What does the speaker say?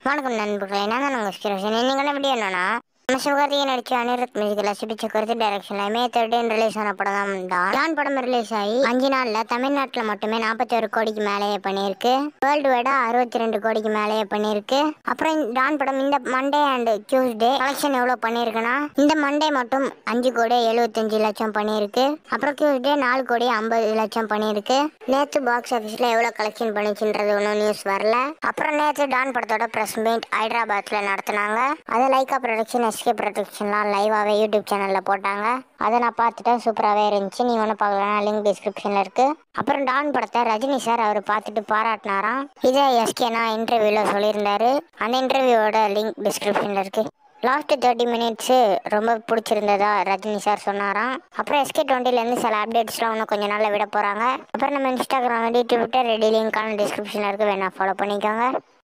வணக்கம் நண்பர்களே நான் தான் உங்கள் ஸ்கிரோஷன் இன்னைக்கான வீடியோ என்னன்னா நம்ம சிவகார்த்திகேயன் நடிச்ச அனிருத் மியூசிக்கில் சிபிச்ச கருத்து டைரக்ஷன்ல மே தேர்ட்டின் ரிலீஸ் ஆன படம் தான் டான் டான் படம் ரிலீஸ் ஆகி அஞ்சு நாள்ல தமிழ்நாட்டில் மட்டுமே நாற்பத்தி ஒரு கோடிக்கு மேலேயே பண்ணியிருக்கு வேர்ல்டு வைடா அறுபத்தி ரெண்டு கோடிக்கு மேலேயே பண்ணியிருக்கு அப்புறம் இந்த டான் படம் இந்த மண்டே அண்ட் டியூஸ்டே கலெக்ஷன் எவ்வளோ பண்ணியிருக்குன்னா இந்த மண்டே மட்டும் அஞ்சு கோடி எழுபத்தஞ்சு லட்சம் பண்ணியிருக்கு அப்புறம் டியூஸ்டே நாலு கோடி ஐம்பது லட்சம் பண்ணியிருக்கு நேற்று பாக்ஸ் ஆஃபீஸில் எவ்வளோ கலெக்ஷன் பண்ணிச்சுன்றது ஒன்றும் நியூஸ் வரல அப்புறம் நேற்று டான் படத்தோட ப்ரெஸ் மீட் ஹைதராபாத்தில் நடத்துனாங்க அதை லைக்கா ப்ரொடக்ஷன் எஸ்கே ப்ரொடக்ஷன்லாம் லைவாகவே யூடியூப் சேனலில் போட்டாங்க அதை நான் பார்த்துட்டேன் சூப்பராகவே இருந்துச்சு நீ ஒன்றும் பார்க்கலனா லிங்க் டிஸ்கிரிப்ஷனில் இருக்குது அப்புறம் டான் படத்தை ரஜினி சார் அவர் பார்த்துட்டு பாராட்டினாராம் இதை எஸ்கே நான் இன்டர்வியூவில் சொல்லியிருந்தாரு அந்த இன்டர்வியூவோட லிங்க் டிஸ்கிரிப்ஷனில் இருக்குது லாஸ்ட் தேர்ட்டி மினிட்ஸு ரொம்ப பிடிச்சிருந்ததா ரஜினி சார் சொன்னாராம் அப்புறம் எஸ்கே டுவெண்ட்டிலேருந்து சில அப்டேட்ஸ்லாம் இன்னும் கொஞ்சம் நாளில் விட போகிறாங்க அப்புறம் நம்ம இன்ஸ்டாகிராம் ட்விட்டர் ரெடி லிங்க்கான டிஸ்கிரிப்ஷனில் இருக்குது வேணா ஃபாலோ பண்ணிக்கோங்க